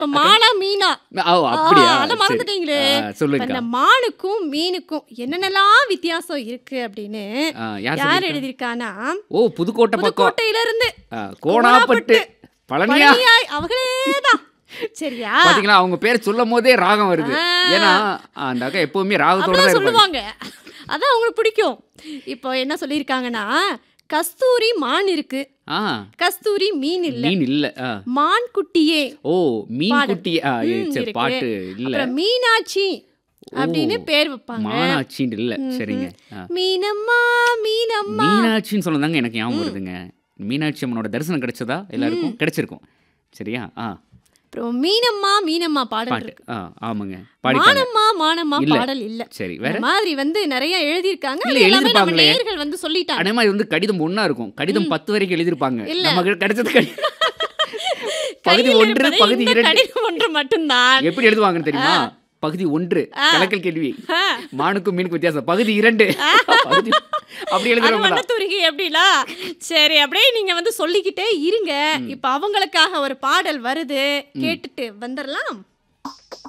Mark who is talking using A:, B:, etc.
A: இப்ப மானா மீனா
B: ஓ அப்படியா
A: ஆ, அத
B: சரி.
A: மறந்துட்டீங்களே
B: ஆ,
A: இப்ப
B: சொல்லுங்கக்கா
A: இந்த மானுக்கும் மீனுக்கும் என்னென்னலாம் வித்தியாசம் இருக்கு அப்படின்னு
B: ஆ, யார்
A: யார்
B: சொல்லியிருக்கா?
A: எழுதியிருக்கானா
B: ஓ புதுக்கோட்டை பக்கம்
A: புதுக்கோட்டையில இருந்து
B: ஆ, கோணாப்பட்டு பழனியா
A: பழனியாய் அவங்களேதான் சரியா
B: பாத்தீங்களா அவங்க பேர் சொல்லும் போதே ராகம் வருது
A: ஆ.
B: ஏன்னா அந்த அக்கா எப்பவுமே ராகத்தோட தான்
A: அப்படிதான்
B: இருப்பாங்க
A: சொல்லுவாங்க அதான் அவங்களுக்கு பிடிக்கும் இப்போ என்ன சொல்லியிருக்காங்கன்னா கஸ்தூரி மான் இருக்கு
B: ஆ
A: கஸ்தூரி மீன் இல்ல
B: மீன் இல்ல ஆ.
A: மான் குட்டியே
B: ஓ மீன்
A: பாடல்.
B: குட்டி ஆ, ஏ,
A: ம்,
B: சரி
A: இருக்கு.
B: பாட்டு இல்ல
A: அப்புறம் மீனாட்சி அப்படின்னு
B: ஓ,
A: பேர் வைப்பாங்க
B: மானாட்சின்னு இல்ல சரிங்க ஆ.
A: மீனம்மா மீனம்மா
B: மீனாட்சின்னு சொல்லதாங்க எனக்கு ஞாபகம் வருதுங்க மீனாட்சி அம்மனோட தரிசனம் கிடைச்சதா எல்லாருக்கும் கிடைச்சிருக்கும் சரியா ஆ
A: அப்புறம் மீனம்மா மீனம்மா பாடல்
B: பாட்டு
A: இருக்கு
B: ஆ ஆமாங்க பாடிட்டாங்க
A: மானம்மா மானம்மா
B: இல்ல.
A: பாடல் இல்ல
B: சரி வேற
A: இந்த மாதிரி வந்து நிறைய எழுதியிருக்காங்க
B: இல்ல,
A: அது எல்லாமே நம்ம
B: எழுதிருப்பாங்களே.
A: நேயர்கள் வந்து சொல்லிட்டாங்க
B: அதே மாதிரி வந்து கடிதம் ஒண்ணா இருக்கும் கடிதம் பத்து வரைக்கும் எழுதிருப்பாங்க
A: இல்ல.
B: நமக்கு கிடைச்சது கடி- பகுதி
A: கையில்
B: ஒன்று
A: இருப்பது
B: பகுதி
A: இந்த
B: இரண்டு
A: கடிதம் ஒன்று மட்டும்தான்
B: எப்படி எழுதுவாங்கன்னு தெரியுமா பகுதி ஒன்று கலக்கல் கேள்வி
A: ஆ.
B: மானுக்கும் மீனுக்கும் வித்தியாசம் பகுதி இரண்டு பகுதி அப்படி
A: அது
B: எழுதுறவங்க தான்
A: வண்ணத்துருகி எப்படின்னா சரி அப்படியே நீங்க வந்து சொல்லிக்கிட்டே இருங்க இப்ப அவங்களுக்காக ஒரு பாடல் வருது கேட்டுட்டு வந்துடலாம்